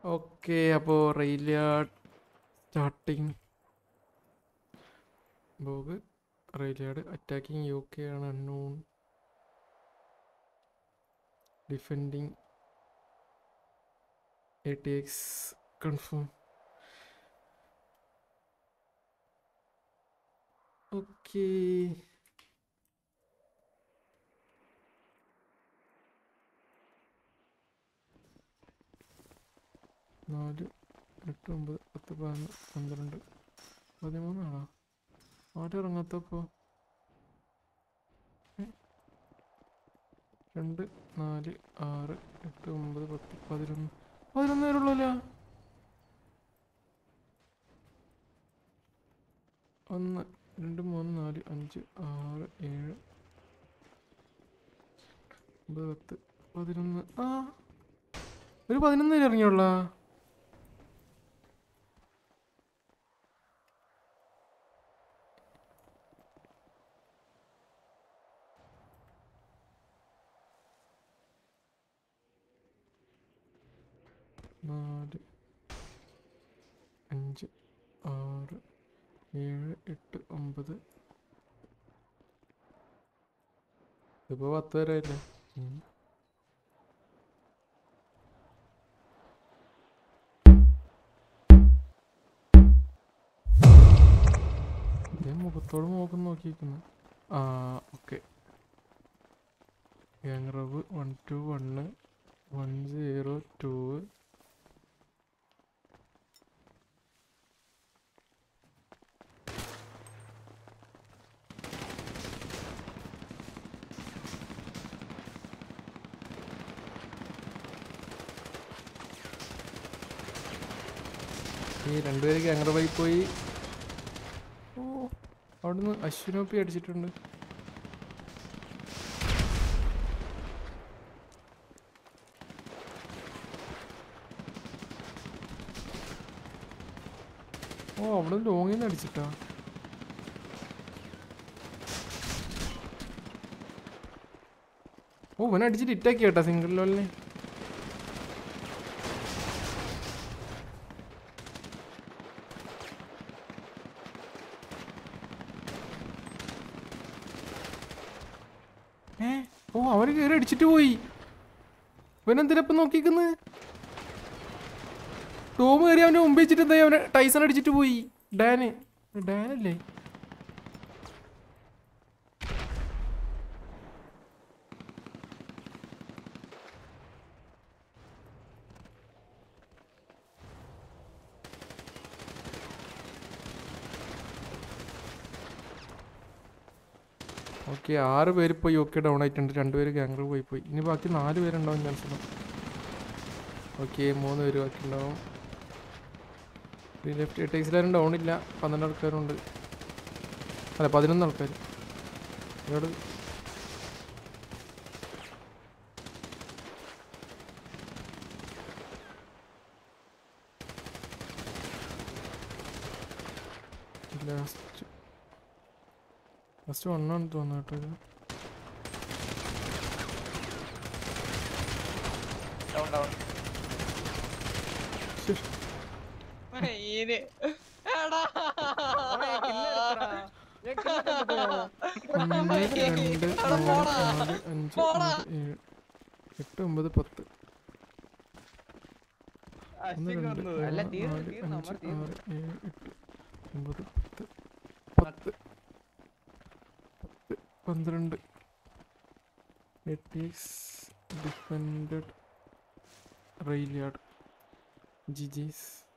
Okay അപ്പോൾ rail yard starting bog rail yard attacking U K ആണ് unknown defending A T X confirm okay നാല് എട്ട് ഒമ്പത് പത്ത് പതിനൊന്ന് പന്ത്രണ്ട് പതിമൂന്നാണോ ആരും ഇറങ്ങാത്തപ്പോ ഏ? രണ്ട് നാല് ആറ് എട്ട് ഒമ്പത് പത്ത് പതിനൊന്ന് പതിനൊന്ന് പേരുള്ളൂല്ല ഒന്ന് രണ്ട് മൂന്ന് നാല് അഞ്ച് ആറ് ഏഴ് ഒമ്പത് പത്ത് പതിനൊന്ന് ആ ഒരു പതിനൊന്ന് പേര് ഇറങ്ങിയുള്ള നാല് അഞ്ച് ആറ് ഏഴ് എട്ട് ഒമ്പത് ഇതിപ്പോ പത്ത് പേരായില്ലേ ഉം. ഞാൻ മുഖത്തോട് മുഖം നോക്കിയിരിക്കുന്നു ആ okay gang row one two one one zero two ഈ രണ്ടുപേര് ഗ്യാങ് റവായി പോയി ഓ അവിടുന്ന് അശ്വിനോപ്പി അടിച്ചിട്ടുണ്ട് ഓ അവിടെ ലോങ്ങിൽ നിന്ന് അടിച്ചിട്ടാ ഓ ഇവനെ അടിച്ചിട്ട് ഇറ്റാക്കി കേട്ടാ സിംഗിൾ ലോലിനെ ഏ ഓ അവര് കയറി അടിച്ചിട്ട് പോയി ഇവനെന്തിനപ്പം നോക്കിക്കുന്നത് ടോം കയറി അവന്റെ മുമ്പ് വെച്ചിട്ട് എന്താ അവനെ ടൈസൺ അടിച്ചിട്ട് പോയി ഡാന് ഡാനല്ലേ ഓക്കെ ആറ് പേര് പോയി ഓക്കെ ഡൗൺ ആയിട്ടുണ്ട് രണ്ടുപേര് ഗാംഗ്ലൂർ പോയി പോയി ഇനി ബാക്കി നാല് പേരുണ്ടാവും ചാൻസ് ഉണ്ട് ഓക്കെ മൂന്ന് പേര് ബാക്കി ഉണ്ടാവും ലെഫ്റ്റ് എട്ട് എക്സിലാരും ഡൗൺ ഇല്ല പന്ത്രണ്ട് ആൾക്കാരുണ്ട് അല്ല പതിനൊന്ന് ആൾക്കാർ ഇവിടെ ലാസ്റ്റ് ലാസ്റ്റ് വണ്ണാണ് തോന്നുന്നു കേട്ടോ ഇത് ഡൗൺ ഡൗൺ ശ്ശെ. മയില് എടാ ഒന്ന് രണ്ട് എടാ മൂന്ന് പോടാ. നാല് അഞ്ച് പോടാ. ആറ് ഏഴ് എട്ട് ഒമ്പത് പത്ത് ഒന്ന് അശ്വിൻ രണ്ട് വന്നു മൂന്ന് അല്ല തീർന്നു നാല് തീർന്നു അഞ്ച് നമ്മൾ തീർന്നു ആറ് ഏഴ് എട്ട് ഒമ്പത് പത്ത് പത്ത് പത്ത് പന്ത്രണ്ട് എട്ടീസ് ഡിഫൻഡഡ് റെയിൽ യാർഡ് ജിജീസ്